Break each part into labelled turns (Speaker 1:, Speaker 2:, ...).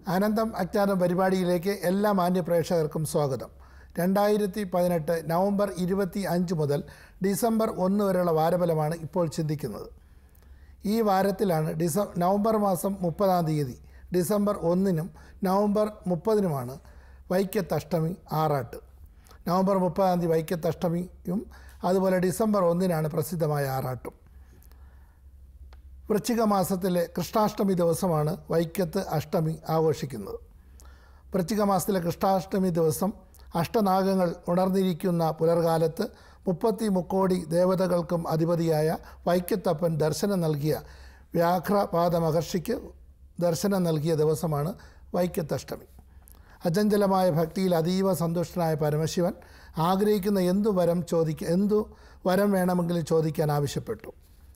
Speaker 1: അനന്തം അജ്ഞാതം പരിപാടിയിലേക്ക് എല്ലാ മാന്യ പ്രേക്ഷകർക്കും സ്വാഗതം രണ്ടായിരത്തി പതിനെട്ട് നവംബർ ഇരുപത്തി അഞ്ച് മുതൽ ഡിസംബർ ഒന്ന് വരെയുള്ള വാരഫലമാണ് ഇപ്പോൾ ചിന്തിക്കുന്നത് ഈ വാരത്തിലാണ് ഡിസ നവംബർ മാസം മുപ്പതാം തീയതി ഡിസംബർ ഒന്നിനും നവംബർ മുപ്പതിനുമാണ് വൈക്കത്തഷ്ടമി ആറാട്ട് നവംബർ മുപ്പതാം തീയതി വൈക്കത്തഷ്ടമിയും അതുപോലെ ഡിസംബർ ഒന്നിനാണ് പ്രസിദ്ധമായ ആറാട്ടും വൃശ്ചിക മാസത്തിലെ കൃഷ്ണാഷ്ടമി ദിവസമാണ് വൈക്കത്ത് അഷ്ടമി ആഘോഷിക്കുന്നത് വൃശ്ചിക മാസത്തിലെ കൃഷ്ണാഷ്ടമി ദിവസം അഷ്ടനാഗങ്ങൾ ഉണർന്നിരിക്കുന്ന പുലർകാലത്ത് മുപ്പത്തി മുക്കോടി ദേവതകൾക്കും അധിപതിയായ വൈക്കത്തപ്പൻ ദർശനം നൽകിയ വ്യാഘ്രപാദ മഹർഷിക്ക് ദർശനം നൽകിയ ദിവസമാണ് വൈക്കത്തഷ്ടമി അചഞ്ചലമായ ഭക്തിയിൽ അതീവ സന്തുഷ്ടനായ പരമശിവൻ ആഗ്രഹിക്കുന്ന എന്തു വരം ചോദിക്ക എന്തു വരം വേണമെങ്കിലും ചോദിക്കാൻ ആവശ്യപ്പെട്ടു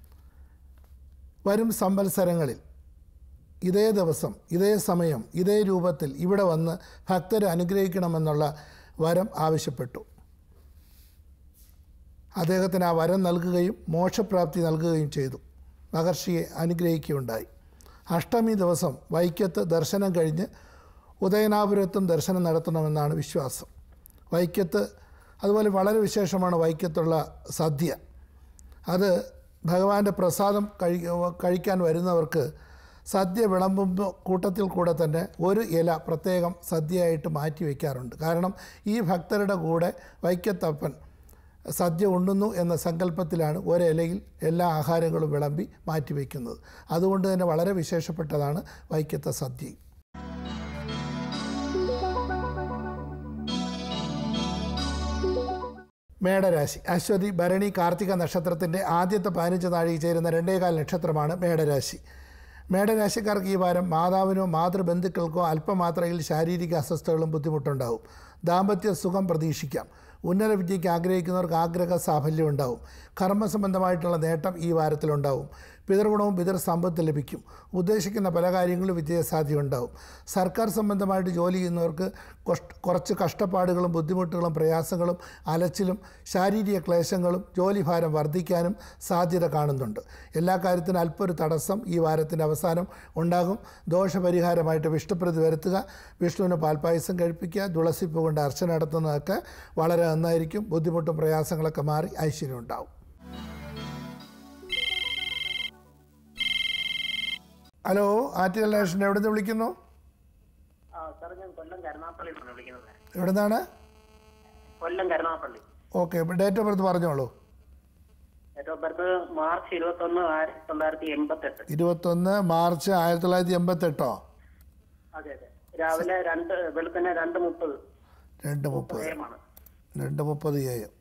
Speaker 1: വരും സംവത്സരങ്ങളിൽ ഇതേ ദിവസം ഇതേ സമയം ഇതേ രൂപത്തിൽ ഇവിടെ വന്ന് ഭക്തരെ അനുഗ്രഹിക്കണമെന്നുള്ള വരം ആവശ്യപ്പെട്ടു അദ്ദേഹത്തിന് ആ വരം നൽകുകയും മോക്ഷപ്രാപ്തി നൽകുകയും ചെയ്തു മഹർഷിയെ അനുഗ്രഹിക്കുകയുണ്ടായി അഷ്ടമി ദിവസം വൈക്കത്ത് ദർശനം കഴിഞ്ഞ് ഉദയനാപുരത്തും ദർശനം നടത്തണമെന്നാണ് വിശ്വാസം വൈക്കത്ത് അതുപോലെ വളരെ വിശേഷമാണ് വൈക്കത്തുള്ള സദ്യ അത് ഭഗവാന്റെ പ്രസാദം കഴി കഴിക്കാൻ വരുന്നവർക്ക് സദ്യ വിളമ്പുമ്പോൾ കൂട്ടത്തിൽ കൂടെ തന്നെ ഒരു ഇല പ്രത്യേകം സദ്യയായിട്ട് മാറ്റി വയ്ക്കാറുണ്ട് കാരണം ഈ ഭക്തരുടെ കൂടെ വൈക്കത്തപ്പൻ സദ്യ ഉണ്ണുന്നു എന്ന സങ്കല്പത്തിലാണ് ഒരിലയിൽ എല്ലാ ആഹാരങ്ങളും വിളമ്പി മാറ്റി വയ്ക്കുന്നത് അതുകൊണ്ട് തന്നെ വളരെ വിശേഷപ്പെട്ടതാണ് വൈക്കത്തെ സദ്യ മേടരാശി അശ്വതി ഭരണി കാർത്തിക നക്ഷത്രത്തിൻ്റെ ആദ്യത്തെ പതിനഞ്ച് നാഴിക ചേരുന്ന രണ്ടേകാൽ നക്ഷത്രമാണ് മേടരാശി മേടരാശിക്കാർക്ക് ഈ വാരം മാതാവിനോ മാതൃബന്ധുക്കൾക്കോ അല്പമാത്രയിൽ ശാരീരിക അസ്വസ്ഥതകളും ബുദ്ധിമുട്ടുണ്ടാവും ദാമ്പത്യ സുഖം പ്രതീക്ഷിക്കാം ഉന്നത വിദ്യയ്ക്ക് ആഗ്രഹിക്കുന്നവർക്ക് ആഗ്രഹ സാഫല്യം ഉണ്ടാവും കർമ്മസംബന്ധമായിട്ടുള്ള നേട്ടം ഈ വാരത്തിലുണ്ടാവും പിതൃഗുണവും പിതൃ സമ്പത്ത് ലഭിക്കും ഉദ്ദേശിക്കുന്ന പല കാര്യങ്ങളും വിജയസാധ്യത ഉണ്ടാവും സർക്കാർ സംബന്ധമായിട്ട് ജോലി ചെയ്യുന്നവർക്ക് കൊഷ്- കുറച്ച് കഷ്ടപ്പാടുകളും ബുദ്ധിമുട്ടുകളും പ്രയാസങ്ങളും അലച്ചിലും ശാരീരിക ക്ലേശങ്ങളും ജോലിഭാരം വർദ്ധിക്കാനും സാധ്യത കാണുന്നുണ്ട് എല്ലാ കാര്യത്തിനും അല്പം ഒരു തടസ്സം ഈ വാരത്തിൻ്റെ അവസാനം ഉണ്ടാകും ദോഷപരിഹാരമായിട്ട് വിഷ്ണുപ്രതി വരുത്തുക വിഷ്ണുവിന് പാൽപ്പായസം കഴിപ്പിക്കുക തുളസിപ്പ് കൊണ്ട് അർച്ചന നടത്തുന്നതൊക്കെ വളരെ നന്നായിരിക്കും ബുദ്ധിമുട്ടും പ്രയാസങ്ങളൊക്കെ മാറി ഐശ്വര്യം ഉണ്ടാവും ഹലോ ആറ്റുകൽ സ്റ്റേഷൻ എവിടെ നിന്ന് വിളിക്കുന്നു
Speaker 2: ആ സാർ ഞാൻ കൊല്ലം കരുനാപ്പള്ളിയിൽ നിന്നാണ് വിളിക്കുന്നത്
Speaker 1: എവിടെ നിന്നാണ്
Speaker 2: Kollam Karunagappally
Speaker 1: okay date of birth പറഞ്ഞോളൂ
Speaker 2: ഡേറ്റ് ഓഫ് ബർത്ത് മാർച്ച് ഇരുപത്തൊന്ന് ആയിരത്തി തൊള്ളായിരത്തി എൺപത്തെട്ട്
Speaker 1: ഇരുപത്തൊന്ന് മാർച്ച് ആയിരത്തി തൊള്ളായിരത്തി എൺപത്തെട്ടോ
Speaker 2: അതെ അതെ രാവിലെ രണ്ട് വെളുപ്പിനെ രണ്ട് മുപ്പത്
Speaker 1: രണ്ട് മുപ്പത്
Speaker 2: സമയമാണ്
Speaker 1: രണ്ട് മുപ്പത് എ എം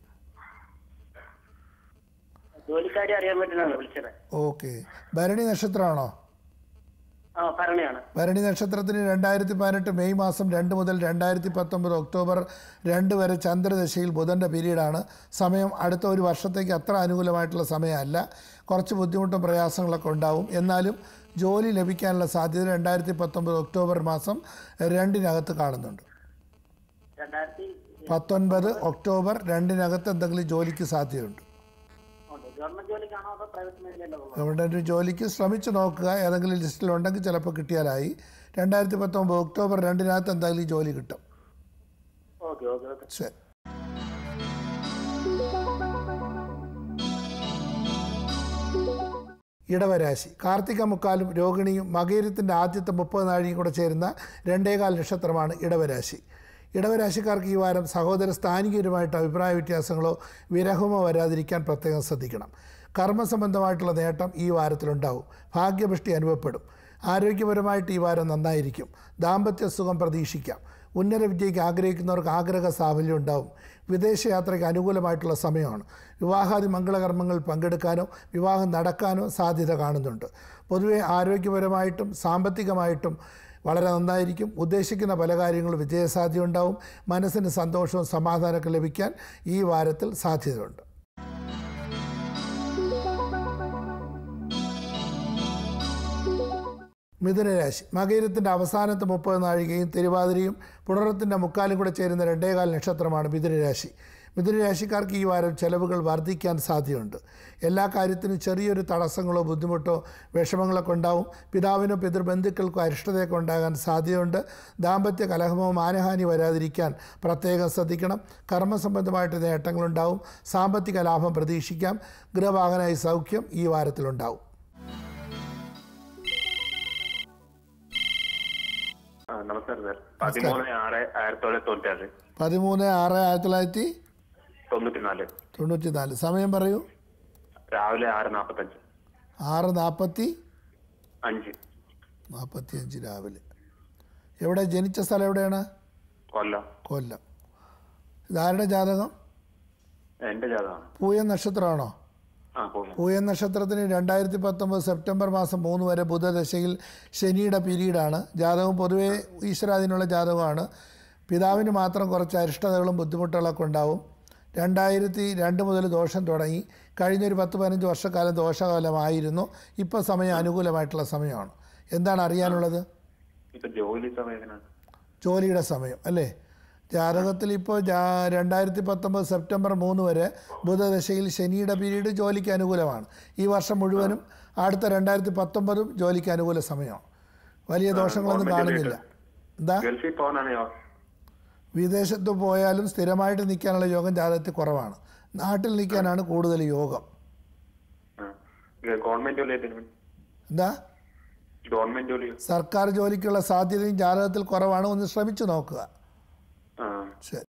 Speaker 2: ജോലിക്കാരി അറിയാൻ വേണ്ടിയിട്ടാണ് വിളിച്ചത്
Speaker 1: ഓക്കെ ഭരണി നക്ഷത്രമാണോ
Speaker 2: ആ ഭരണിയാണ്
Speaker 1: ഭരണി നക്ഷത്രത്തിന് രണ്ടായിരത്തി പതിനെട്ട് മെയ് മാസം രണ്ട് മുതൽ രണ്ടായിരത്തി പത്തൊമ്പത് ഒക്ടോബർ രണ്ട് വരെ ചന്ദ്രദശയിൽ ബുധൻ്റെ പീരീഡാണ് സമയം അടുത്ത ഒരു വർഷത്തേക്ക് അത്ര അനുകൂലമായിട്ടുള്ള സമയമല്ല കുറച്ച് ബുദ്ധിമുട്ടും പ്രയാസങ്ങളൊക്കെ ഉണ്ടാവും എന്നാലും ജോലി ലഭിക്കാനുള്ള സാധ്യത രണ്ടായിരത്തി പത്തൊമ്പത് ഒക്ടോബർ മാസം രണ്ടിനകത്ത് കാണുന്നുണ്ട്
Speaker 2: രണ്ടായിരത്തി
Speaker 1: പത്തൊൻപത് ഒക്ടോബർ രണ്ടിനകത്ത് എന്തെങ്കിലും ജോലിക്ക് സാധ്യതയുണ്ട്
Speaker 2: ഉണ്ട് ഗവൺമെന്റ് ജോലിക്കാണോ അതോ പ്രൈവറ്റ് മേഖലയിലോ
Speaker 1: ഗവൺമെൻറ് ജോലിക്ക് ശ്രമിച്ചു നോക്കുക ഏതെങ്കിലും ലിസ്റ്റിലുണ്ടെങ്കിൽ ചിലപ്പോൾ കിട്ടിയാലായി രണ്ടായിരത്തി പത്തൊമ്പത് ഒക്ടോബർ രണ്ടിനകത്ത് എന്തായാലും ഈ ജോലി കിട്ടും
Speaker 2: ഓക്കെ ഓക്കെ ഓക്കെ
Speaker 1: ശരി ഇടവരാശി കാർത്തിക മുക്കാലും രോഹിണിയും മകേരത്തിൻ്റെ ആദ്യത്തെ മുപ്പത് നാഴിയും കൂടെ ചേരുന്ന രണ്ടേകാൽ നക്ഷത്രമാണ് ഇടവരാശി ഇടവരാശിക്കാർക്ക് ഈ വാരം സഹോദര സ്ഥാനികരുമായിട്ട് അഭിപ്രായ വ്യത്യാസങ്ങളോ വിരഹമോ വരാതിരിക്കാൻ പ്രത്യേകം ശ്രദ്ധിക്കണം കർമ്മസംബന്ധമായിട്ടുള്ള നേട്ടം ഈ വാരത്തിലുണ്ടാവും ഭാഗ്യപുഷ്ടി അനുഭവപ്പെടും ആരോഗ്യപരമായിട്ട് ഈ വാരം നന്നായിരിക്കും ദാമ്പത്യ സുഖം പ്രതീക്ഷിക്കാം ഉന്നത വിദ്യയ്ക്ക് ആഗ്രഹിക്കുന്നവർക്ക് ആഗ്രഹ സാഫല്യം ഉണ്ടാവും വിദേശയാത്രയ്ക്ക് അനുകൂലമായിട്ടുള്ള സമയമാണ് വിവാഹാദി മംഗളകർമ്മങ്ങൾ പങ്കെടുക്കാനോ വിവാഹം നടക്കാനോ സാധ്യത കാണുന്നുണ്ട് പൊതുവെ ആരോഗ്യപരമായിട്ടും സാമ്പത്തികമായിട്ടും വളരെ നന്നായിരിക്കും ഉദ്ദേശിക്കുന്ന പല കാര്യങ്ങളും വിജയസാധ്യത ഉണ്ടാവും മനസ്സിന് സന്തോഷവും സമാധാനമൊക്കെ ലഭിക്കാൻ ഈ വാരത്തിൽ സാധ്യതയുണ്ട് മിഥുനരാശി മകയിരത്തിൻ്റെ അവസാനത്തെ മുപ്പത് നാഴികയും തിരുവാതിരയും പുണറത്തിൻ്റെ മുക്കാലും കൂടെ ചേരുന്ന രണ്ടേകാൽ നക്ഷത്രമാണ് മിഥുനരാശി മിഥുനരാശിക്കാർക്ക് ഈ വാരം ചെലവുകൾ വർദ്ധിക്കാൻ സാധ്യതയുണ്ട് എല്ലാ കാര്യത്തിനും ചെറിയൊരു തടസ്സങ്ങളോ ബുദ്ധിമുട്ടോ വിഷമങ്ങളൊക്കെ ഉണ്ടാവും പിതാവിനോ പിതൃബന്ധുക്കൾക്കോ അരിഷ്ടതയൊക്കെ ഉണ്ടാകാൻ സാധ്യതയുണ്ട് ദാമ്പത്യ കലഹമോ മാനഹാനി വരാതിരിക്കാൻ പ്രത്യേകം ശ്രദ്ധിക്കണം കർമ്മസംബന്ധമായിട്ട് നേട്ടങ്ങളുണ്ടാവും സാമ്പത്തിക ലാഭം പ്രതീക്ഷിക്കാം ഗൃഹവാഹനായി സൗഖ്യം ഈ വാരത്തിലുണ്ടാവും
Speaker 3: ആ, നമസ്കാരം സാർ പതിമൂന്ന് ആറ് ആയിരത്തി തൊള്ളായിരത്തി തൊണ്ണൂറ്റാറ്
Speaker 1: പതിമൂന്ന് ആറ് ആയിരത്തി തൊള്ളായിരത്തി
Speaker 3: തൊണ്ണൂറ്റിനാല്
Speaker 1: തൊണ്ണൂറ്റി നാല് സമയം പറയൂ
Speaker 3: രാവിലെ ആറ് നാൽപ്പത്തഞ്ച്
Speaker 1: ആറ് നാൽപ്പത്തി
Speaker 3: അഞ്ച്
Speaker 1: നാൽപ്പത്തി അഞ്ച് രാവിലെ എവിടെ ജനിച്ച സ്ഥലം എവിടെയാണ്
Speaker 3: കൊല്ലം
Speaker 1: കൊല്ലം ഇതാരുടെ ജാതകം
Speaker 3: എന്റെ ജാതകമാണ്
Speaker 1: പൂയ നക്ഷത്രമാണോ
Speaker 3: ആ പോകുന്നു
Speaker 1: പൂയ നക്ഷത്രത്തിന് രണ്ടായിരത്തി പത്തൊമ്പത് സെപ്റ്റംബർ മാസം മൂന്ന് വരെ ബുധദശയിൽ ശനിയുടെ പീരീഡാണ് ജാതകം പൊതുവേ ഈശ്വരാധീനമുള്ള ജാതകമാണ് പിതാവിന് മാത്രം കുറച്ച് അരിഷ്ടതകളും ബുദ്ധിമുട്ടുകളൊക്കെ ഉണ്ടാവും രണ്ടായിരത്തി രണ്ട് മുതൽ ദോഷം തുടങ്ങി കഴിഞ്ഞൊരു പത്ത് പതിനഞ്ച് വർഷക്കാലം ദോഷകാലമായിരുന്നു ഇപ്പോൾ സമയം അനുകൂലമായിട്ടുള്ള സമയമാണ് എന്താണ് അറിയാനുള്ളത്
Speaker 3: ഇപ്പൊ ജോലി സമയത്തിനാണ്
Speaker 1: ജോലിയുടെ സമയം അല്ലേ ജാതകത്തിൽ ഇപ്പോൾ ജാ രണ്ടായിരത്തി പത്തൊമ്പത് സെപ്റ്റംബർ മൂന്ന് വരെ ബുധദശയിൽ ശനിയുടെ പീരീഡ് ജോലിക്ക് അനുകൂലമാണ് ഈ വർഷം മുഴുവനും അടുത്ത രണ്ടായിരത്തി പത്തൊമ്പതും ജോലിക്ക് അനുകൂല സമയമാണ് വലിയ ദോഷങ്ങളൊന്നും
Speaker 3: ഗവൺമെന്റ്
Speaker 1: കാണുന്നില്ല എന്താ
Speaker 3: ഗൾഫിൽ പോകാനാണ്
Speaker 1: വിദേശത്ത് പോയാലും സ്ഥിരമായിട്ട് നിൽക്കാനുള്ള യോഗം ജാതകത്തിൽ കുറവാണ് നാട്ടിൽ നിൽക്കാനാണ് കൂടുതൽ യോഗം
Speaker 3: ഗവൺമെന്റ് ജോലി ആയിട്ട്
Speaker 1: എന്താ
Speaker 3: ഗവൺമെന്റ് ജോലി
Speaker 1: സർക്കാർ ജോലിക്കുള്ള സാധ്യതയും ജാതകത്തിൽ കുറവാണ് ഒന്ന് ശ്രമിച്ചു നോക്കുക
Speaker 3: ആ
Speaker 1: ശരി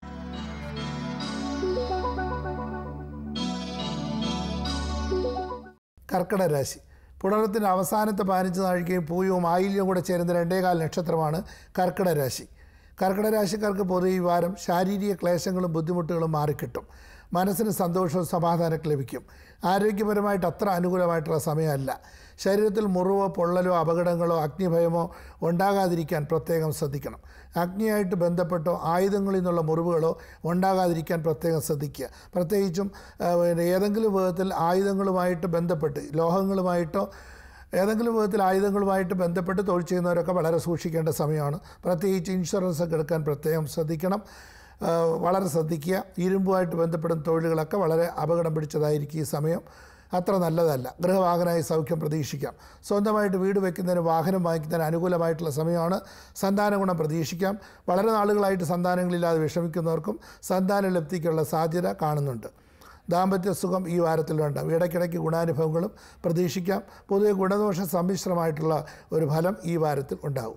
Speaker 1: കർക്കിടക രാശി പുണരത്തിൻ്റെ അവസാനത്തെ പതിനഞ്ച് നാഴികയും പൂയവും ആയില്യവും കൂടെ ചേരുന്ന രണ്ടേകാൽ നക്ഷത്രമാണ് കർക്കിടക രാശി കർക്കിടക രാശിക്കാർക്ക് പൊതുവെ ഈ വാരം ശാരീരിക ക്ലേശങ്ങളും ബുദ്ധിമുട്ടുകളും മാറിക്കിട്ടും മനസ്സിന് സന്തോഷവും സമാധാനമൊക്കെ ലഭിക്കും ആരോഗ്യപരമായിട്ട് അത്ര അനുകൂലമായിട്ടുള്ള സമയമല്ല ശരീരത്തിൽ മുറിവോ പൊള്ളലോ അപകടങ്ങളോ അഗ്നിഭയമോ ഉണ്ടാകാതിരിക്കാൻ പ്രത്യേകം ശ്രദ്ധിക്കണം അഗ്നിയായിട്ട് ബന്ധപ്പെട്ടോ ആയുധങ്ങളിൽ നിന്നുള്ള മുറിവുകളോ ഉണ്ടാകാതിരിക്കാൻ പ്രത്യേകം ശ്രദ്ധിക്കുക പ്രത്യേകിച്ചും ആ, പിന്നെ ഏതെങ്കിലും വിധത്തിൽ ആയുധങ്ങളുമായിട്ട് ബന്ധപ്പെട്ട് ലോഹങ്ങളുമായിട്ടോ ഏതെങ്കിലും വിധത്തിൽ ആയുധങ്ങളുമായിട്ട് ബന്ധപ്പെട്ട് തൊഴിൽ ചെയ്യുന്നവരൊക്കെ വളരെ സൂക്ഷിക്കേണ്ട സമയമാണ് പ്രത്യേകിച്ച് ഇൻഷുറൻസ് ഒക്കെ എടുക്കാൻ പ്രത്യേകം ശ്രദ്ധിക്കണം ആ, വളരെ ശ്രദ്ധിക്കുക ഇരുമ്പുമായിട്ട് ബന്ധപ്പെടുന്ന തൊഴിലുകളൊക്കെ വളരെ അപകടം പിടിച്ചതായിരിക്കും ഈ സമയം അത്ര നല്ലതല്ല ഗൃഹവാഹനമായി സൗഖ്യം പ്രതീക്ഷിക്കാം സ്വന്തമായിട്ട് വീട് വയ്ക്കുന്നതിന് വാഹനം വാങ്ങിക്കുന്നതിന് അനുകൂലമായിട്ടുള്ള സമയമാണ് സന്താന ഗുണം പ്രതീക്ഷിക്കാം വളരെ നാളുകളായിട്ട് സന്താനങ്ങളില്ലാതെ വിഷമിക്കുന്നവർക്കും സന്താന ലബ്ധിക്കുള്ള സാധ്യത കാണുന്നുണ്ട് ദാമ്പത്യ സുഖം ഈ വാരത്തിലുണ്ടാകും ഇടയ്ക്കിടയ്ക്ക് ഗുണാനുഭവങ്ങളും പ്രതീക്ഷിക്കാം പൊതുവെ ഗുണദോഷ സമ്മിശ്രമായിട്ടുള്ള ഒരു ഫലം ഈ വാരത്തിൽ ഉണ്ടാകും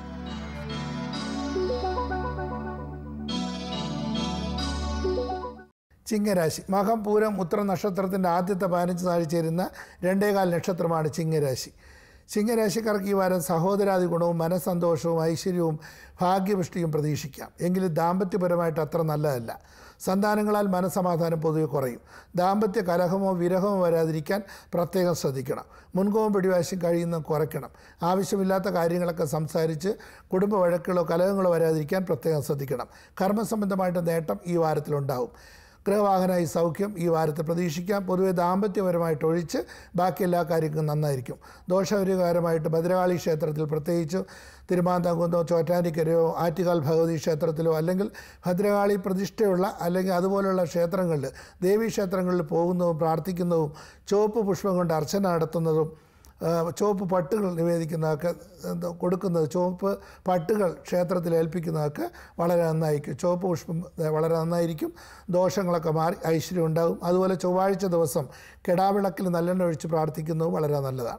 Speaker 1: ചിങ്ങരാശി മകം പൂരം ഉത്തര നക്ഷത്രത്തിൻ്റെ ആദ്യത്തെ പതിനഞ്ച് നാഴി ചേരുന്ന രണ്ടേകാൽ നക്ഷത്രമാണ് ചിങ്ങരാശി ചിങ്ങരാശിക്കാർക്ക് ഈ വാരം സഹോദരാദി ഗുണവും മനസ്സന്തോഷവും ഐശ്വര്യവും ഭാഗ്യപുഷ്ടിയും പ്രതീക്ഷിക്കാം എങ്കിലും ദാമ്പത്യപരമായിട്ട് അത്ര നല്ലതല്ല സന്താനങ്ങളാൽ മനസ്സമാധാനം പൊതുവെ കുറയും ദാമ്പത്യ കലഹമോ വിരഹമോ വരാതിരിക്കാൻ പ്രത്യേകം ശ്രദ്ധിക്കണം മുൻകോപം പിടിവാശിയും കഴിയുന്ന കുറയ്ക്കണം ആവശ്യമില്ലാത്ത കാര്യങ്ങളൊക്കെ സംസാരിച്ച് കുടുംബ വഴക്കുകളോ കലഹങ്ങളോ വരാതിരിക്കാൻ പ്രത്യേകം ശ്രദ്ധിക്കണം കർമ്മസംബന്ധമായിട്ട് നേട്ടം ഈ വാരത്തിലുണ്ടാവും ഗൃഹവാഹനമായി സൗഖ്യം ഈ വാരത്തിൽ പ്രതീക്ഷിക്കാം പൊതുവെ ദാമ്പത്യപരമായിട്ട് ഒഴിച്ച് ബാക്കി എല്ലാ കാര്യങ്ങളും നന്നായിരിക്കും ദോഷപരിഹാരമായിട്ട് ഭദ്രകാളി ക്ഷേത്രത്തിൽ പ്രത്യേകിച്ച് തിരുമാന്താംകുന്നോ ചോറ്റാനിക്കരയോ ആറ്റുകാൽ ഭഗവതി ക്ഷേത്രത്തിലോ അല്ലെങ്കിൽ ഭദ്രകാളി പ്രതിഷ്ഠയുള്ള അല്ലെങ്കിൽ അതുപോലുള്ള ക്ഷേത്രങ്ങളിൽ ദേവീ ക്ഷേത്രങ്ങളിൽ പോകുന്നതും പ്രാർത്ഥിക്കുന്നതും ചുവപ്പ് പുഷ്പം കൊണ്ട് അർച്ചന നടത്തുന്നതും ആ, ചുവപ്പ് പട്ടുകൾ നിവേദിക്കുന്നതൊക്കെ എന്താ കൊടുക്കുന്നത് ചുവപ്പ് പട്ടുകൾ ക്ഷേത്രത്തിൽ ഏൽപ്പിക്കുന്നതൊക്കെ വളരെ നന്നായിരിക്കും ചുവപ്പ് പുഷ്പം ദേ വളരെ നന്നായിരിക്കും ദോഷങ്ങളൊക്കെ മാറി ഐശ്വര്യം ഉണ്ടാകും അതുപോലെ ചൊവ്വാഴ്ച ദിവസം കെടാവിളക്കിൽ നല്ലെണ്ണ ഒഴിച്ച് പ്രാർത്ഥിക്കുന്നതും വളരെ നല്ലതാണ്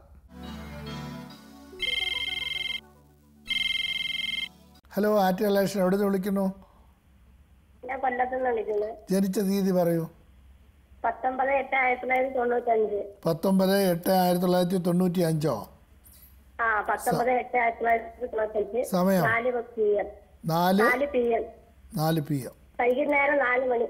Speaker 1: ഹലോ ആറ്റ് കലേഷൻ എവിടെ നിന്ന് വിളിക്കുന്നു
Speaker 4: ഞാൻ കൊല്ലത്തുനിന്ന് വിളിക്കുന്നത്
Speaker 1: ജനിച്ച തീയതി പറയൂ
Speaker 4: പത്തൊമ്പത് എട്ട് ആയിരത്തി തൊള്ളായിരത്തി തൊണ്ണൂറ്റഞ്ച്
Speaker 1: പത്തൊമ്പത് എട്ട് ആയിരത്തി തൊള്ളായിരത്തി തൊണ്ണൂറ്റി അഞ്ചോ
Speaker 4: ആ പത്തൊമ്പത് എട്ട് ആയിരത്തി തൊള്ളായിരത്തി തൊണ്ണൂറ്റഞ്ച്
Speaker 1: സമയം
Speaker 4: നാല് പി എം
Speaker 1: നാല്
Speaker 4: നാല് പി എം
Speaker 1: നാല് പി എം
Speaker 4: വൈകുന്നേരം നാല് മണി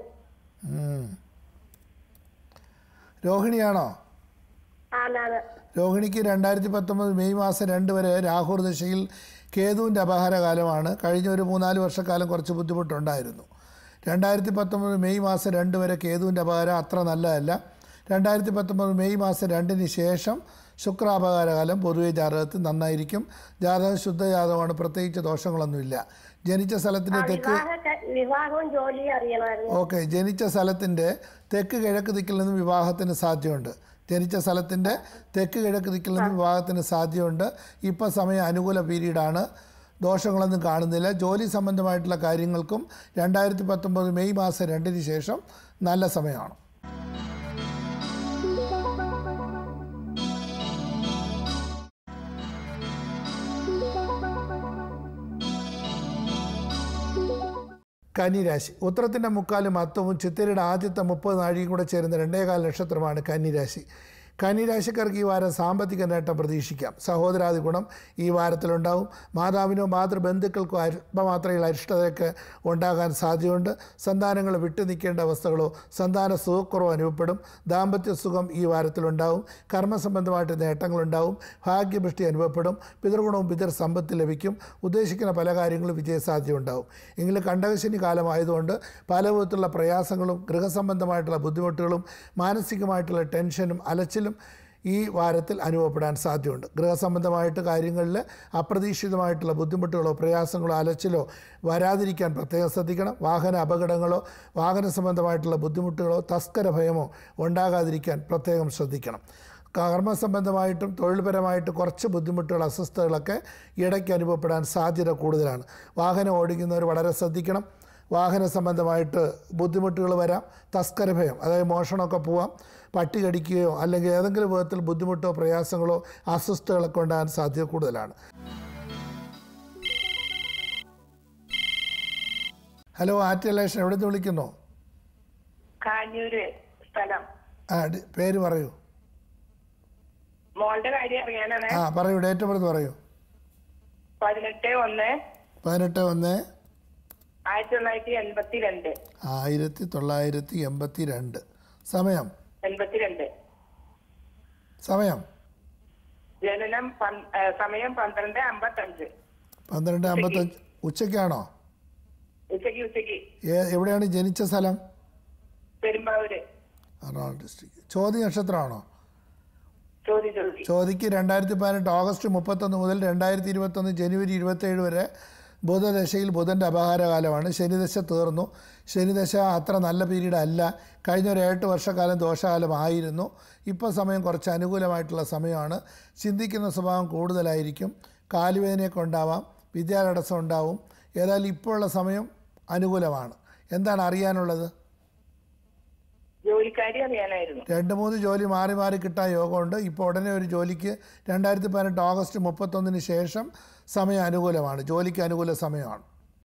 Speaker 1: രോഹിണിയാണോ
Speaker 4: ആണാണ്
Speaker 1: രോഹിണിക്ക് രണ്ടായിരത്തി പത്തൊമ്പത് മെയ് മാസം രണ്ട് വരെ രാഹുർ ദശയിൽ കേതുവിൻ്റെ അപഹാരകാലമാണ് കഴിഞ്ഞ ഒരു മൂന്നാല് വർഷക്കാലം കുറച്ച് ബുദ്ധിമുട്ടുണ്ടായിരുന്നു രണ്ടായിരത്തി പത്തൊമ്പത് മെയ് മാസം രണ്ട് വരെ കേതുവിൻ്റെ അപഹാരം അത്ര നല്ലതല്ല രണ്ടായിരത്തി പത്തൊമ്പത് മെയ് മാസം രണ്ടിന് ശേഷം ശുക്രാപകാരകാലം പൊതുവെ ജാതകത്തിൽ നന്നായിരിക്കും ജാതകം ശുദ്ധ ജാതകമാണ് പ്രത്യേകിച്ച് ദോഷങ്ങളൊന്നുമില്ല ജനിച്ച സ്ഥലത്തിൻ്റെ തെക്ക്
Speaker 4: വിവാഹ വിവാഹവും ജോലിയും അറിയണമായിരുന്നു
Speaker 1: ഓക്കെ ജനിച്ച സ്ഥലത്തിൻ്റെ തെക്ക് കിഴക്ക് ദിക്കിൽ നിന്നും വിവാഹത്തിന് സാധ്യതയുണ്ട് ജനിച്ച സ്ഥലത്തിൻ്റെ തെക്ക് കിഴക്ക് ദിക്കിൽ നിന്നും വിവാഹത്തിന് സാധ്യതയുണ്ട് ഇപ്പോൾ സമയം അനുകൂല പീരീഡാണ് ദോഷങ്ങളൊന്നും കാണുന്നില്ല ജോലി സംബന്ധമായിട്ടുള്ള കാര്യങ്ങൾക്കും രണ്ടായിരത്തി പത്തൊമ്പത് മെയ് മാസം രണ്ടിന് ശേഷം നല്ല സമയമാണ് കന്നിരാശി ഉത്തരത്തിൻ്റെ മുക്കാലും അത്തവും ചിത്തിരയുടെ ആദ്യത്തെ മുപ്പത് നാഴിയും കൂടെ ചേരുന്ന രണ്ടേകാൽ നക്ഷത്രമാണ് കന്നിരാശി കന്നിരാശിക്കാർക്ക് ഈ വാരം സാമ്പത്തിക നേട്ടം പ്രതീക്ഷിക്കാം സഹോദരാദി ഗുണം ഈ വാരത്തിലുണ്ടാവും മാതാവിനോ മാതൃബന്ധുക്കൾക്കോ അല്പമാത്രയിൽ അരിഷ്ടതയൊക്കെ ഉണ്ടാകാൻ സാധ്യതയുണ്ട് സന്താനങ്ങൾ വിട്ടു നിൽക്കേണ്ട അവസ്ഥകളോ സന്താന സുഖക്കുറവോ അനുഭവപ്പെടും ദാമ്പത്യ സുഖം ഈ വാരത്തിലുണ്ടാവും കർമ്മസംബന്ധമായിട്ട് നേട്ടങ്ങളുണ്ടാവും ഭാഗ്യപുഷ്ടി അനുഭവപ്പെടും പിതൃഗുണവും പിതൃ സമ്പത്ത് ലഭിക്കും ഉദ്ദേശിക്കുന്ന പല കാര്യങ്ങളും വിജയസാധ്യത ഉണ്ടാവും എങ്കിലും കണ്ടകശനി കാലമായതുകൊണ്ട് പല വിധത്തിലുള്ള പ്രയാസങ്ങളും ഗൃഹസംബന്ധമായിട്ടുള്ള ബുദ്ധിമുട്ടുകളും മാനസികമായിട്ടുള്ള ടെൻഷനും അലച്ചിലും ഈ വാരത്തിൽ അനുഭവപ്പെടാൻ സാധ്യതയുണ്ട് ഗൃഹസംബന്ധമായിട്ട് കാര്യങ്ങളിൽ അപ്രതീക്ഷിതമായിട്ടുള്ള ബുദ്ധിമുട്ടുകളോ പ്രയാസങ്ങളോ അലച്ചിലോ വരാതിരിക്കാൻ പ്രത്യേകം ശ്രദ്ധിക്കണം വാഹന അപകടങ്ങളോ വാഹന സംബന്ധമായിട്ടുള്ള ബുദ്ധിമുട്ടുകളോ തസ്കര ഭയമോ ഉണ്ടാകാതിരിക്കാൻ പ്രത്യേകം ശ്രദ്ധിക്കണം കർമ്മസംബന്ധമായിട്ടും തൊഴിൽപരമായിട്ട് കുറച്ച് ബുദ്ധിമുട്ടുകൾ അസ്വസ്ഥതകളൊക്കെ ഇടയ്ക്ക് അനുഭവപ്പെടാൻ സാധ്യത കൂടുതലാണ് വാഹനം ഓടിക്കുന്നവർ വളരെ ശ്രദ്ധിക്കണം വാഹന സംബന്ധമായിട്ട് ബുദ്ധിമുട്ടുകൾ വരാം തസ്കര ഭയം അതായത് മോഷണമൊക്കെ പോവാം പട്ടി കടിക്കുകയോ അല്ലെങ്കിൽ ഏതെങ്കിലും വിധത്തിൽ ബുദ്ധിമുട്ടോ പ്രയാസങ്ങളോ അസ്വസ്ഥതകളൊക്കെ ഉണ്ടാകാൻ സാധ്യത കൂടുതലാണ് ഹലോ ആറ്റലേഷൻ എവിടെ നിന്ന് വിളിക്കുന്നു
Speaker 5: കാഞ്ഞൂര് സ്ഥലം
Speaker 1: ആ ഡി- പേര് പറയൂ
Speaker 5: മോളുടെ കാര്യം അറിയാനാണ്
Speaker 1: ആ പറയൂ ഡേറ്റ് ഓഫ് ബർത്ത് പറയൂ
Speaker 5: പതിനെട്ട് ഒന്ന്
Speaker 1: പതിനെട്ട് ഒന്ന്
Speaker 5: ആയിരത്തി തൊള്ളായിരത്തി എൺപത്തി രണ്ട്
Speaker 1: ആയിരത്തി തൊള്ളായിരത്തി എൺപത്തി രണ്ട് സമയം
Speaker 5: എൺപത്തിരണ്ട്
Speaker 1: സമയം
Speaker 5: ജനനം പൻ- ഏ, സമയം പന്ത്രണ്ട് അമ്പത്തഞ്ച്
Speaker 1: പന്ത്രണ്ട് അമ്പത്തഞ്ച് ഉച്ചയ്ക്കാണോ
Speaker 5: ഉച്ചക്ക് ഉച്ചക്ക്
Speaker 1: ഏ- എവിടെയാണ് ജനിച്ച സ്ഥലം
Speaker 5: പെരുമ്പാവൂര്
Speaker 1: എറണാകുളം ഡിസ്ട്രിക്ട് ചോതി നക്ഷത്രമാണോ
Speaker 5: ചോദ്യം ചോദി
Speaker 1: ചോതിക്ക് രണ്ടായിരത്തി പതിനെട്ട് ഓഗസ്റ്റ് മുപ്പത്തൊന്ന് മുതൽ രണ്ടായിരത്തി ഇരുപത്തൊന്ന് ജനുവരി ഇരുപത്തേഴ് വരെ ബുധദശയിൽ ബുധൻ്റെ അപഹാരകാലമാണ് ശനിദശ തീർന്നു ശനിദശ അത്ര നല്ല പീരീഡ് അല്ല കഴിഞ്ഞ ഒരു എട്ട് വർഷക്കാലം ദോഷകാലമായിരുന്നു ഇപ്പോൾ സമയം കുറച്ച് അനുകൂലമായിട്ടുള്ള സമയമാണ് ചിന്തിക്കുന്ന സ്വഭാവം കൂടുതലായിരിക്കും കാലുവേദനയൊക്കെ ഉണ്ടാവാം വിദ്യാതടസ്സം ഉണ്ടാവും ഏതായാലും ഇപ്പോഴുള്ള സമയം അനുകൂലമാണ് എന്താണ് അറിയാനുള്ളത്
Speaker 5: ജോലിക്കാരി അറിയാനായിരുന്നു
Speaker 1: രണ്ട് മൂന്ന് ജോലി മാറി മാറി കിട്ടാൻ യോഗമുണ്ട് ഇപ്പോൾ ഉടനെ ഒരു ജോലിക്ക് രണ്ടായിരത്തി പതിനെട്ട് ഓഗസ്റ്റ് മുപ്പത്തൊന്നിന് ശേഷം സമയം അനുകൂലമാണ് ജോലിക്ക് അനുകൂല സമയമാണ്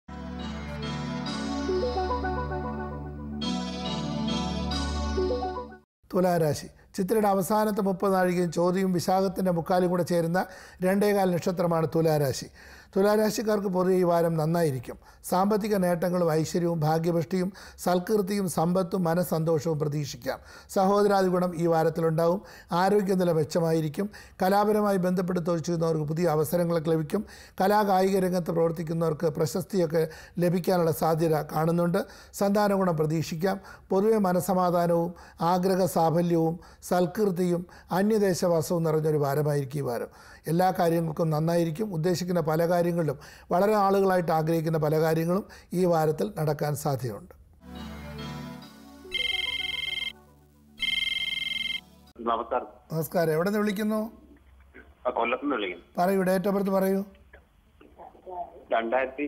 Speaker 1: തുലാരാശി ചിത്രയുടെ അവസാനത്തെ മുപ്പത് നാഴികയും ചോദ്യവും വിശാഖത്തിൻ്റെ മുക്കാലും കൂടെ ചേരുന്ന രണ്ടേകാൽ നക്ഷത്രമാണ് തുലാരാശി തുലാരാശിക്കാർക്ക് പൊതുവെ ഈ വാരം നന്നായിരിക്കും സാമ്പത്തിക നേട്ടങ്ങളും ഐശ്വര്യവും ഭാഗ്യപുഷ്ടിയും സൽകീർത്തിയും സമ്പത്തും മനസ്സന്തോഷവും പ്രതീക്ഷിക്കാം സഹോദരാദി ഗുണം ഈ വാരത്തിലുണ്ടാവും ആരോഗ്യനില മെച്ചമായിരിക്കും കലാപരമായി ബന്ധപ്പെട്ട് തൊഴിൽ ചെയ്യുന്നവർക്ക് പുതിയ അവസരങ്ങളൊക്കെ ലഭിക്കും കലാകായിക രംഗത്ത് പ്രവർത്തിക്കുന്നവർക്ക് പ്രശസ്തിയൊക്കെ ലഭിക്കാനുള്ള സാധ്യത കാണുന്നുണ്ട് സന്താന ഗുണം പ്രതീക്ഷിക്കാം പൊതുവെ മനസമാധാനവും ആഗ്രഹ സാഫല്യവും സൽകീർത്തിയും അന്യദേശവാസവും നിറഞ്ഞൊരു വാരമായിരിക്കും ഈ വാരം എല്ലാ കാര്യങ്ങൾക്കും നന്നായിരിക്കും ഉദ്ദേശിക്കുന്ന പല കാര്യങ്ങളിലും വളരെ ആളുകളായിട്ട് ആഗ്രഹിക്കുന്ന പല കാര്യങ്ങളും ഈ വാരത്തിൽ നടക്കാൻ സാധ്യതയുണ്ട്
Speaker 3: നമസ്കാരം
Speaker 1: നമസ്കാരം എവിടെ നിന്ന് വിളിക്കുന്നു
Speaker 3: ആ, കൊല്ലത്തുനിന്ന് വിളിക്കുന്നു
Speaker 1: പറയൂ ഡേറ്റ് ഓഫ് ബർത്ത് പറയൂ
Speaker 3: രണ്ടായിരത്തി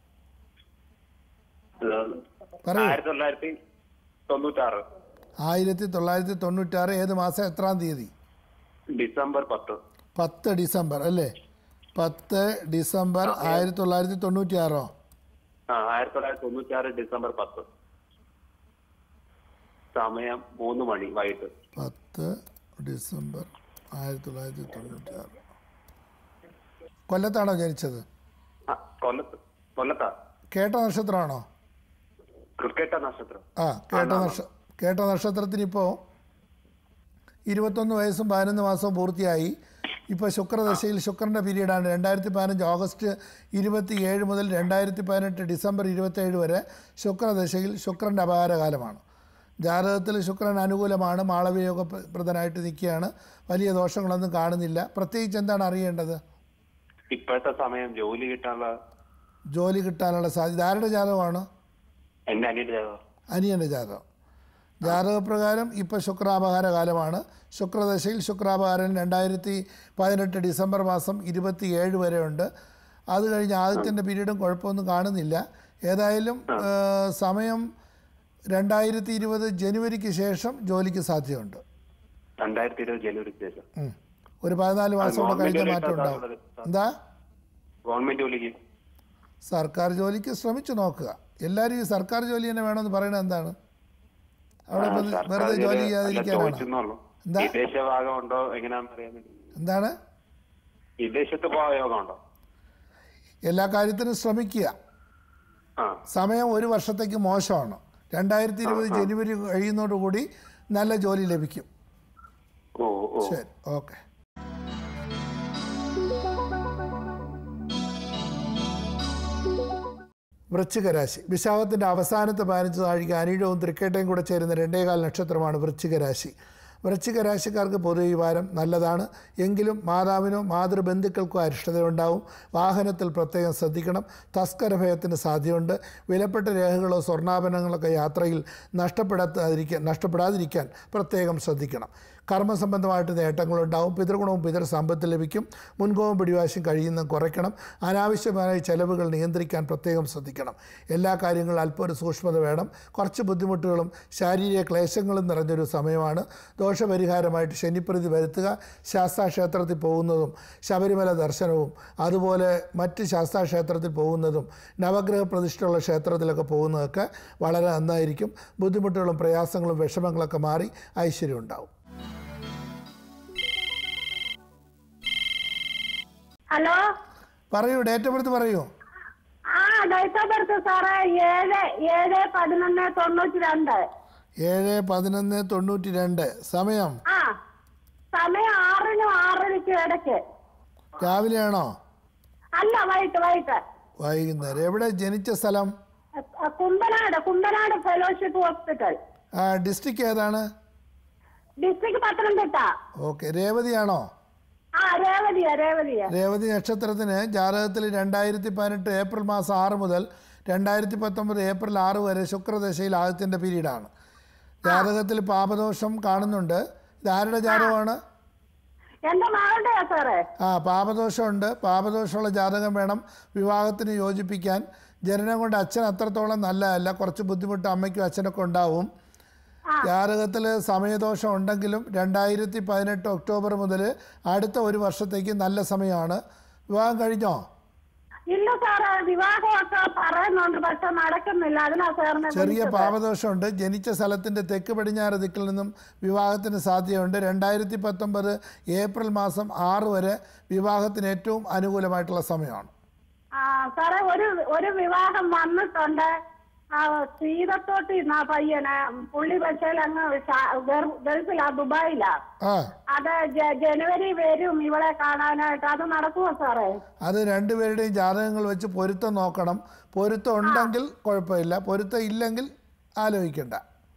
Speaker 1: പറയൂ
Speaker 3: ആയിരത്തി തൊള്ളായിരത്തി തൊണ്ണൂറ്റാറ്
Speaker 1: ആയിരത്തി തൊള്ളായിരത്തി തൊണ്ണൂറ്റാറ് ഏത് മാസം എത്രാം തീയതി
Speaker 3: ഡിസംബർ പത്ത്
Speaker 1: പത്ത് ഡിസംബർ അല്ലേ പത്ത് ഡിസംബർ ആയിരത്തി തൊള്ളായിരത്തി തൊണ്ണൂറ്റി ആറോ
Speaker 3: ആ ആയിരത്തി തൊള്ളായിരത്തി തൊണ്ണൂറ്റാറ് ഡിസംബർ പത്ത് സമയം മൂന്ന് മണി വൈകിട്ട്
Speaker 1: പത്ത് ഡിസംബർ ആയിരത്തി തൊള്ളായിരത്തി തൊണ്ണൂറ്റി ആറ് കൊല്ലത്താണോ ജനിച്ചത്
Speaker 3: ആ, കൊല്ലത്ത് കൊല്ലത്താ
Speaker 1: കേട്ട നക്ഷത്രമാണോ
Speaker 3: ക്രിക്കറ്റ് നക്ഷത്രം
Speaker 1: ആ കേട്ട നക്ഷ കേട്ട നക്ഷത്രത്തിന് ഇപ്പോൾ ഇരുപത്തൊന്ന് വയസ്സും പതിനൊന്ന് മാസവും പൂർത്തിയായി ഇപ്പോൾ ശുക്രദശയിൽ ശുക്രൻ്റെ പീരീഡാണ് രണ്ടായിരത്തി പതിനഞ്ച് ഓഗസ്റ്റ് ഇരുപത്തി ഏഴ് മുതൽ രണ്ടായിരത്തി പതിനെട്ട് ഡിസംബർ ഇരുപത്തേഴ് വരെ ശുക്രദശയിൽ ശുക്രൻ്റെ അപകാരകാലമാണ് ജാതകത്തിൽ ശുക്രൻ അനുകൂലമാണ് മാളവിയോഗപ്രദനായിട്ട് നിൽക്കുകയാണ് വലിയ ദോഷങ്ങളൊന്നും കാണുന്നില്ല പ്രത്യേകിച്ച് എന്താണ് അറിയേണ്ടത്
Speaker 3: ഇപ്പോഴത്തെ സമയം ജോലി കിട്ടാനുള്ള
Speaker 1: ജോലി കിട്ടാനുള്ള സാധ്യത ആരുടെ ജാതകമാണ്
Speaker 3: എന്റെ അനിയന്റെ ജാതകം
Speaker 1: അനിയൻ്റെ ജാതകം ജാതകപ്രകാരം ഇപ്പോൾ ശുക്രാപഹാര കാലമാണ് ശുക്രദശയിൽ ശുക്രാപഹാരൻ രണ്ടായിരത്തി പതിനെട്ട് ഡിസംബർ മാസം ഇരുപത്തി ഏഴ് വരെ ഉണ്ട് അത് കഴിഞ്ഞ് ആദ്യത്തിൻ്റെ പീരീഡും കുഴപ്പമൊന്നും കാണുന്നില്ല ഏതായാലും ആ, സമയം രണ്ടായിരത്തി ഇരുപത് ജനുവരിക്ക് ശേഷം ജോലിക്ക് സാധ്യതയുണ്ട്
Speaker 3: രണ്ടായിരത്തി ഇരുപത് ജനുവരിക്ക് ശേഷം
Speaker 1: ഉം. ഒരു പതിനാല് മാസം കൂടെ കഴിഞ്ഞ
Speaker 3: ഗവൺമെന്റ്
Speaker 1: മാറ്റം ഉണ്ടാവും
Speaker 3: ജോലി
Speaker 1: എന്താ
Speaker 3: ഗവൺമെന്റ് ജോലിക്ക്
Speaker 1: സർക്കാർ ജോലിക്ക് ശ്രമിച്ചു നോക്കുക എല്ലാവരും ഈ സർക്കാർ ജോലി തന്നെ വേണമെന്ന് പറയുന്നത് എന്താണ് അവിടെ ഇപ്പം
Speaker 3: സർക്കാർ
Speaker 1: വെറുതെ ജോലി
Speaker 3: ജോലി അല്ല,
Speaker 1: ചെയ്യാതിരിക്കാനാണോ
Speaker 3: ചോദിച്ചെന്നുള്ളൂ
Speaker 1: എന്താ?
Speaker 3: വിദേശ ഭാഗം ഉണ്ടോ എങ്ങനെയാണെന്ന് അറിയാൻ വേണ്ടി
Speaker 1: എന്താണ്
Speaker 3: വിദേശത്ത് പോകാൻ യോഗം ഉണ്ടോ
Speaker 1: എല്ലാ കാര്യത്തിനും ശ്രമിക്കുക
Speaker 3: ആ
Speaker 1: സമയം ഒരു വർഷത്തേക്ക് മോശമാണ് രണ്ടായിരത്തി ഇരുപത് ജനുവരി കഴിയുന്നതോടുകൂടി നല്ല ജോലി ലഭിക്കും
Speaker 3: ഓ ഓ
Speaker 1: ശരി ഓക്കെ വൃശ്ചികരാശി വിശാഖത്തിൻ്റെ അവസാനത്തെ പതിനഞ്ച് നാഴിക അനിഴവും തൃക്കേട്ടയും കൂടെ ചേരുന്ന രണ്ടേകാൽ നക്ഷത്രമാണ് വൃശ്ചികരാശി വൃശ്ചികരാശിക്കാർക്ക് പൊതുവെ ഈ വാരം നല്ലതാണ് എങ്കിലും മാതാവിനോ മാതൃബന്ധുക്കൾക്കോ അരിഷ്ടതയുണ്ടാവും വാഹനത്തിൽ പ്രത്യേകം ശ്രദ്ധിക്കണം തസ്കര ഭയത്തിന് സാധ്യതയുണ്ട് വിലപ്പെട്ട രേഖകളോ സ്വർണ്ണാഭരണങ്ങളൊക്കെ യാത്രയിൽ നഷ്ടപ്പെടാതിരിക്കാൻ നഷ്ടപ്പെടാതിരിക്കാൻ പ്രത്യേകം ശ്രദ്ധിക്കണം കർമ്മസംബന്ധമായിട്ട് നേട്ടങ്ങളുണ്ടാവും പിതൃഗുണവും പിതൃ സമ്പത്ത് ലഭിക്കും മുൻകോവും പിടിവാശിയും കഴിയുന്ന കുറയ്ക്കണം അനാവശ്യമായ ചെലവുകൾ നിയന്ത്രിക്കാൻ പ്രത്യേകം ശ്രദ്ധിക്കണം എല്ലാ കാര്യങ്ങളും അല്പം ഒരു സൂക്ഷ്മത വേണം കുറച്ച് ബുദ്ധിമുട്ടുകളും ശാരീരിക ക്ലേശങ്ങളും നിറഞ്ഞൊരു സമയമാണ് ദോഷപരിഹാരമായിട്ട് ശനിപ്രതി വരുത്തുക ശാസ്താക്ഷേത്രത്തിൽ പോകുന്നതും ശബരിമല ദർശനവും അതുപോലെ മറ്റ് ശാസ്താക്ഷേത്രത്തിൽ പോകുന്നതും നവഗ്രഹ പ്രതിഷ്ഠയുള്ള ക്ഷേത്രത്തിലൊക്കെ പോകുന്നതൊക്കെ വളരെ നന്നായിരിക്കും ബുദ്ധിമുട്ടുകളും പ്രയാസങ്ങളും വിഷമങ്ങളൊക്കെ മാറി ഐശ്വര്യം ഉണ്ടാവും
Speaker 4: ഹലോ
Speaker 1: പറയൂ ഡേറ്റ് ഓഫ് ബർത്ത് പറയൂ
Speaker 4: ആ ഡേറ്റ് ഓഫ് ബർത്ത് സാറേ ഏഴ് ഏഴ് പതിനൊന്ന് തൊണ്ണൂറ്റി രണ്ട്
Speaker 1: ഏഴ് പതിനൊന്ന് തൊണ്ണൂറ്റി രണ്ട് സമയം
Speaker 4: ആ സമയം ആറിനും ആറരയ്ക്കും ഇടയ്ക്ക്
Speaker 1: രാവിലെയാണോ
Speaker 4: അല്ല വൈകിട്ട് വൈകിട്ട്
Speaker 1: വൈകുന്നേരം എവിടെ ജനിച്ച സ്ഥലം
Speaker 4: അ, Kumbanad Kumbanad fellowship hospital
Speaker 1: district ഏതാണ്
Speaker 4: ഡിസ്ട്രിക്ട് പത്തനംതിട്ട
Speaker 1: ഓക്കെ രേവതിയാണോ
Speaker 4: ആ രേവതിയ രേവതിയ
Speaker 1: രേവതി നക്ഷത്രത്തിന് ജാതകത്തിൽ രണ്ടായിരത്തി പതിനെട്ട് ഏപ്രിൽ മാസം ആറ് മുതൽ രണ്ടായിരത്തി പത്തൊമ്പത് ഏപ്രിൽ ആറ് വരെ ശുക്രദശയിൽ ആദ്യത്തിൻ്റെ പീരീഡാണ് ജാതകത്തിൽ പാപദോഷം കാണുന്നുണ്ട് ഇത് ആരുടെ ജാതകമാണ്
Speaker 4: എന്റെ മകളുടെയാ സാറേ
Speaker 1: ആ പാപദോഷമുണ്ട് പാപദോഷമുള്ള ജാതകം വേണം വിവാഹത്തിന് യോജിപ്പിക്കാൻ ജനനം കൊണ്ട് അച്ഛൻ അത്രത്തോളം നല്ലതല്ല കുറച്ച് ബുദ്ധിമുട്ട് അമ്മയ്ക്കും അച്ഛനൊക്കെ ഉണ്ടാവും ജാതകത്തിൽ സമയദോഷം ഉണ്ടെങ്കിലും രണ്ടായിരത്തി പതിനെട്ട് ഒക്ടോബർ മുതൽ അടുത്ത ഒരു വർഷത്തേക്ക് നല്ല സമയമാണ് വിവാഹം കഴിഞ്ഞോ
Speaker 4: ഇല്ല സാറേ വിവാഹമൊക്കെ പറയുന്നുണ്ട് പക്ഷെ നടക്കുന്നില്ല അതിനാ സാറിനെ
Speaker 1: ചെറിയ
Speaker 4: വിളിച്ചത്.
Speaker 1: പാപദോഷമുണ്ട് ജനിച്ച സ്ഥലത്തിൻ്റെ തെക്ക് പടിഞ്ഞാറ് ദിക്കിൽ നിന്നും വിവാഹത്തിന് സാധ്യതയുണ്ട് രണ്ടായിരത്തി പത്തൊമ്പത് ഏപ്രിൽ മാസം ആറ് വരെ വിവാഹത്തിന് ഏറ്റവും അനുകൂലമായിട്ടുള്ള സമയമാണ്
Speaker 4: ആ സാറേ ഒരു ഒരു വിവാഹം വന്നിട്ടുണ്ട് ആ സീതത്തോട്ടി ആ പയ്യനെ പുള്ളി പക്ഷേ അങ്ങ് ഷാ- ഗർ- ഗൾഫിലാ ദുബായിലാ
Speaker 1: ആ
Speaker 4: അത് ജ- ജനുവരി വരും ഇവളെ കാണാനായിട്ട് അത് നടക്കുമോ സാറേ
Speaker 1: അത് രണ്ടുപേരുടെയും ജാതകങ്ങൾ വെച്ച് പൊരുത്തം നോക്കണം പൊരുത്തം ഉണ്ടെങ്കിൽ കുഴപ്പമില്ല പൊരുത്തം ഇല്ലെങ്കിൽ ആലോചിക്കണ്ട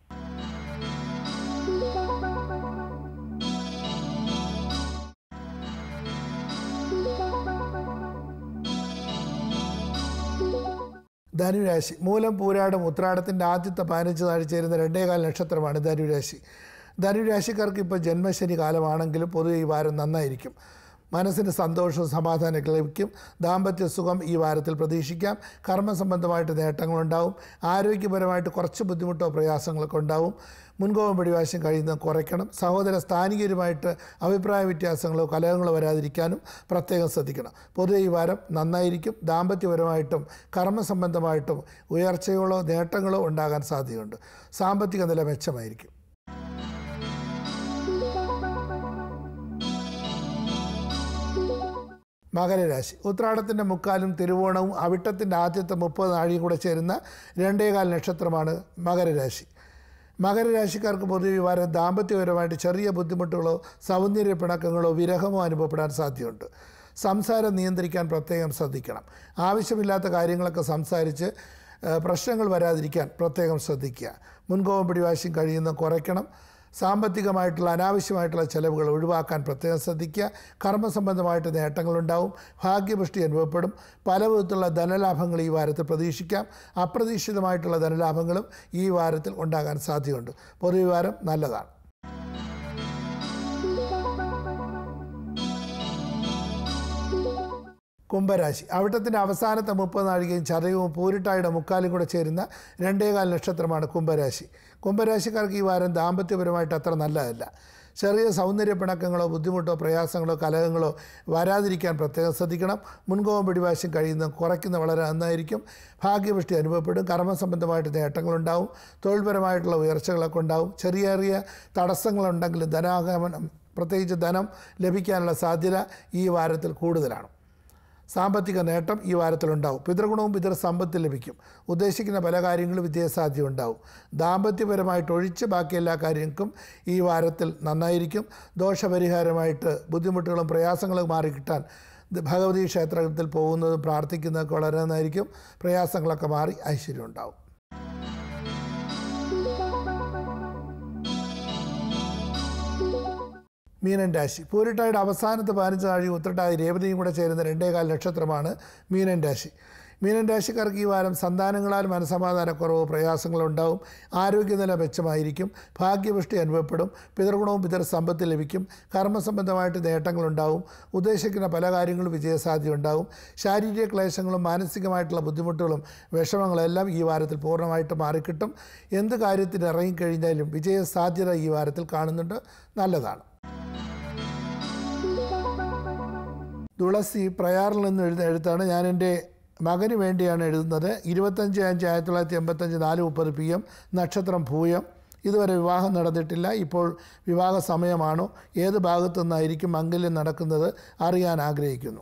Speaker 1: ധനുരാശി മൂലം പൂരാടം ഉത്രാടത്തിൻ്റെ ആദ്യത്തെ പതിനഞ്ച് നാഴി ചേരുന്ന രണ്ടേകാൽ നക്ഷത്രമാണ് ധനുരാശി ധനുരാശിക്കാർക്ക് ഇപ്പോൾ ജന്മശനി കാലമാണെങ്കിലും പൊതുവെ ഈ വാരം നന്നായിരിക്കും മനസ്സിന് സന്തോഷവും സമാധാനമൊക്കെ ലഭിക്കും ദാമ്പത്യ സുഖം ഈ വാരത്തിൽ പ്രതീക്ഷിക്കാം കർമ്മസംബന്ധമായിട്ട് നേട്ടങ്ങളുണ്ടാവും ആരോഗ്യപരമായിട്ട് കുറച്ച് ബുദ്ധിമുട്ടോ പ്രയാസങ്ങളൊക്കെ ഉണ്ടാവും മുൻകോപം പിടിവാശം കഴിയുന്നത് കുറയ്ക്കണം സഹോദര സ്ഥാനികരുമായിട്ട് അഭിപ്രായ വ്യത്യാസങ്ങളോ കലഹങ്ങളോ വരാതിരിക്കാനും പ്രത്യേകം ശ്രദ്ധിക്കണം പൊതുവെ ഈ വാരം നന്നായിരിക്കും ദാമ്പത്യപരമായിട്ടും കർമ്മസംബന്ധമായിട്ടും ഉയർച്ചകളോ നേട്ടങ്ങളോ ഉണ്ടാകാൻ സാധ്യതയുണ്ട് സാമ്പത്തിക നില മെച്ചമായിരിക്കും മകരരാശി ഉത്രാടത്തിൻ്റെ മുക്കാലും തിരുവോണവും അവിട്ടത്തിൻ്റെ ആദ്യത്തെ മുപ്പത് നാഴിയും കൂടെ ചേരുന്ന രണ്ടേകാൽ നക്ഷത്രമാണ് മകരരാശി മകരരാശിക്കാർക്ക് പൊതുവെ ഈ വാരം ദാമ്പത്യപരമായിട്ട് ചെറിയ ബുദ്ധിമുട്ടുകളോ സൗന്ദര്യ പിണക്കങ്ങളോ വിരഹമോ അനുഭവപ്പെടാൻ സാധ്യതയുണ്ട് സംസാരം നിയന്ത്രിക്കാൻ പ്രത്യേകം ശ്രദ്ധിക്കണം ആവശ്യമില്ലാത്ത കാര്യങ്ങളൊക്കെ സംസാരിച്ച് ഏഹ് പ്രശ്നങ്ങൾ വരാതിരിക്കാൻ പ്രത്യേകം ശ്രദ്ധിക്കുക മുൻകോപം പിടിവാശിയും കഴിയുന്ന കുറയ്ക്കണം സാമ്പത്തികമായിട്ടുള്ള അനാവശ്യമായിട്ടുള്ള ചെലവുകൾ ഒഴിവാക്കാൻ പ്രത്യേകം ശ്രദ്ധിക്കുക കർമ്മസംബന്ധമായിട്ട് നേട്ടങ്ങളുണ്ടാവും ഭാഗ്യപുഷ്ടി അനുഭവപ്പെടും പല വിധത്തിലുള്ള ധനലാഭങ്ങൾ ഈ വാരത്തിൽ പ്രതീക്ഷിക്കാം അപ്രതീക്ഷിതമായിട്ടുള്ള ധനലാഭങ്ങളും ഈ വാരത്തിൽ ഉണ്ടാകാൻ സാധ്യതയുണ്ട് പൊതുവെ ഈ വാരം നല്ലതാണ് കുംഭരാശി അവിട്ടത്തിൻ്റെ അവസാനത്തെ മുപ്പത് നാഴികയും ചതയവും പൂരിട്ടായുടെ മുക്കാലും കൂടെ ചേരുന്ന രണ്ടേകാൽ നക്ഷത്രമാണ് കുംഭരാശി കുംഭരാശിക്കാർക്ക് ഈ വാരം ദാമ്പത്യപരമായിട്ട് അത്ര നല്ലതല്ല ചെറിയ സൗന്ദര്യ പിണക്കങ്ങളോ ബുദ്ധിമുട്ടോ പ്രയാസങ്ങളോ കലഹങ്ങളോ വരാതിരിക്കാൻ പ്രത്യേകം ശ്രദ്ധിക്കണം മുൻകോപം പിടിവാശം കഴിയുന്ന കുറയ്ക്കുന്ന വളരെ നന്നായിരിക്കും ഭാഗ്യപുഷ്ടി അനുഭവപ്പെടും കർമ്മസംബന്ധമായിട്ട് നേട്ടങ്ങളുണ്ടാവും തൊഴിൽപരമായിട്ടുള്ള ഉയർച്ചകളൊക്കെ ഉണ്ടാവും ചെറിയ ചെറിയ തടസ്സങ്ങളുണ്ടെങ്കിലും ധനാഗമനം പ്രത്യേകിച്ച് ധനം ലഭിക്കാനുള്ള സാധ്യത ഈ വാരത്തിൽ കൂടുതലാണ് സാമ്പത്തിക നേട്ടം ഈ വാരത്തിലുണ്ടാവും പിതൃഗുണവും പിതൃ സമ്പത്ത് ലഭിക്കും ഉദ്ദേശിക്കുന്ന പല കാര്യങ്ങളും വിജയസാധ്യത ഉണ്ടാവും ദാമ്പത്യപരമായിട്ട് ഒഴിച്ച് ബാക്കി എല്ലാ കാര്യങ്ങൾക്കും ഈ വാരത്തിൽ നന്നായിരിക്കും ദോഷപരിഹാരമായിട്ട് ബുദ്ധിമുട്ടുകളും പ്രയാസങ്ങളും മാറിക്കിട്ടാൻ ദ- ഭഗവതി ക്ഷേത്രത്തിൽ പോകുന്നതും പ്രാർത്ഥിക്കുന്നതൊക്കെ വളരെ നന്നായിരിക്കും പ്രയാസങ്ങളൊക്കെ മാറി ഐശ്വര്യം ഉണ്ടാവും മീനൻ രാശി പൂരിട്ടായുടെ അവസാനത്തെ പതിനഞ്ച് നാഴി ഉത്രട്ടായി രേവതിയും കൂടെ ചേരുന്ന രണ്ടേകാൽ നക്ഷത്രമാണ് മീനൻ രാശി മീനൻ രാശിക്കാർക്ക് ഈ വാരം സന്താനങ്ങളാൽ മനസമാധാനക്കുറവോ പ്രയാസങ്ങളുണ്ടാവും ആരോഗ്യനില മെച്ചമായിരിക്കും ഭാഗ്യപുഷ്ടി അനുഭവപ്പെടും പിതൃഗുണവും പിതൃ സമ്പത്ത് ലഭിക്കും കർമ്മസംബന്ധമായിട്ട് നേട്ടങ്ങളുണ്ടാവും ഉദ്ദേശിക്കുന്ന പല കാര്യങ്ങളും വിജയസാധ്യത ഉണ്ടാവും ശാരീരിക ക്ലേശങ്ങളും മാനസികമായിട്ടുള്ള ബുദ്ധിമുട്ടുകളും വിഷമങ്ങളെല്ലാം ഈ വാരത്തിൽ പൂർണ്ണമായിട്ട് മാറിക്കിട്ടും എന്ത് കാര്യത്തിന് ഇറങ്ങിക്കഴിഞ്ഞാലും വിജയസാധ്യത ഈ വാരത്തിൽ കാണുന്നുണ്ട് നല്ലതാണ് തുളസി പ്രയാറിൽ നിന്ന് എഴുതുന്ന എഴുത്താണ് ഞാൻ എൻ്റെ മകന് വേണ്ടിയാണ് എഴുതുന്നത് ഇരുപത്തഞ്ച് അഞ്ച് ആയിരത്തി തൊള്ളായിരത്തി എൺപത്തഞ്ച് നാല് മുപ്പത് പി എം നക്ഷത്രം ഭൂയം ഇതുവരെ വിവാഹം നടന്നിട്ടില്ല ഇപ്പോൾ വിവാഹ സമയമാണോ ഏത് ഭാഗത്തു നിന്നായിരിക്കും മംഗല്യം നടക്കുന്നത് അറിയാൻ ആഗ്രഹിക്കുന്നു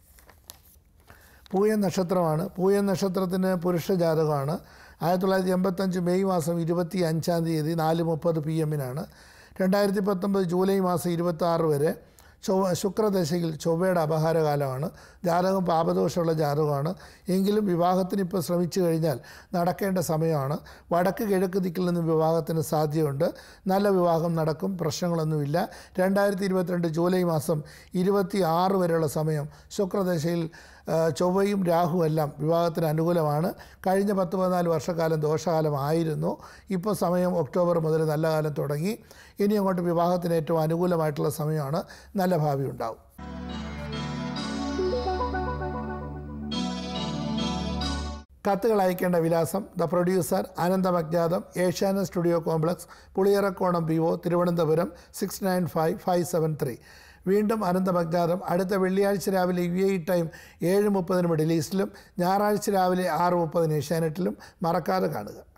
Speaker 1: പൂയൻ നക്ഷത്രമാണ് പൂയൻ നക്ഷത്രത്തിന് പുരുഷ ജാതകമാണ് ആയിരത്തി തൊള്ളായിരത്തി എൺപത്തഞ്ച് മെയ് മാസം ഇരുപത്തി അഞ്ചാം തീയതി നാല് മുപ്പത് പി എമ്മിനാണ് രണ്ടായിരത്തി പത്തൊമ്പത് ജൂലൈ മാസം ഇരുപത്തി ആറ് വരെ ചൊവ്വ ശുക്രദശയിൽ ചൊവ്വയുടെ അപഹാരകാലമാണ് ജാതകം പാപദോഷമുള്ള ജാതകമാണ് എങ്കിലും വിവാഹത്തിന് ഇപ്പോൾ ശ്രമിച്ചു കഴിഞ്ഞാൽ നടക്കേണ്ട സമയമാണ് വടക്ക് കിഴക്ക് ദിക്കിൽ നിന്ന് വിവാഹത്തിന് സാധ്യതയുണ്ട് നല്ല വിവാഹം നടക്കും പ്രശ്നങ്ങളൊന്നുമില്ല രണ്ടായിരത്തി ഇരുപത്തിരണ്ട് ജൂലൈ മാസം ഇരുപത്തി ആറ് വരെയുള്ള സമയം ശുക്രദശയിൽ ആ, ചൊവ്വയും രാഹുവെല്ലാം വിവാഹത്തിന് അനുകൂലമാണ് കഴിഞ്ഞ പത്ത് പതിനാല് വർഷക്കാലം ദോഷകാലമായിരുന്നു ഇപ്പോൾ സമയം ഒക്ടോബർ മുതൽ നല്ല കാലം തുടങ്ങി ഇനി അങ്ങോട്ട് വിവാഹത്തിന് ഏറ്റവും അനുകൂലമായിട്ടുള്ള സമയമാണ് നല്ല ഭാവി ഉണ്ടാവും കത്തുകൾ അയക്കേണ്ട വിലാസം ദ പ്രൊഡ്യൂസർ അനന്തമജ്ഞാതം Asiana studio complex Puliyarakonam P O Thiruvananthapuram six nine five five seven three വീണ്ടും അനന്തമജ്ഞാതം അടുത്ത വെള്ളിയാഴ്ച രാവിലെ യു എ ടൈം ഏഴ് മുപ്പതിന് മിഡിൽ ഈസ്റ്റിലും ഞായറാഴ്ച രാവിലെ ആറ് മുപ്പതിന് ഏഷ്യാനെറ്റിലും മറക്കാതെ കാണുക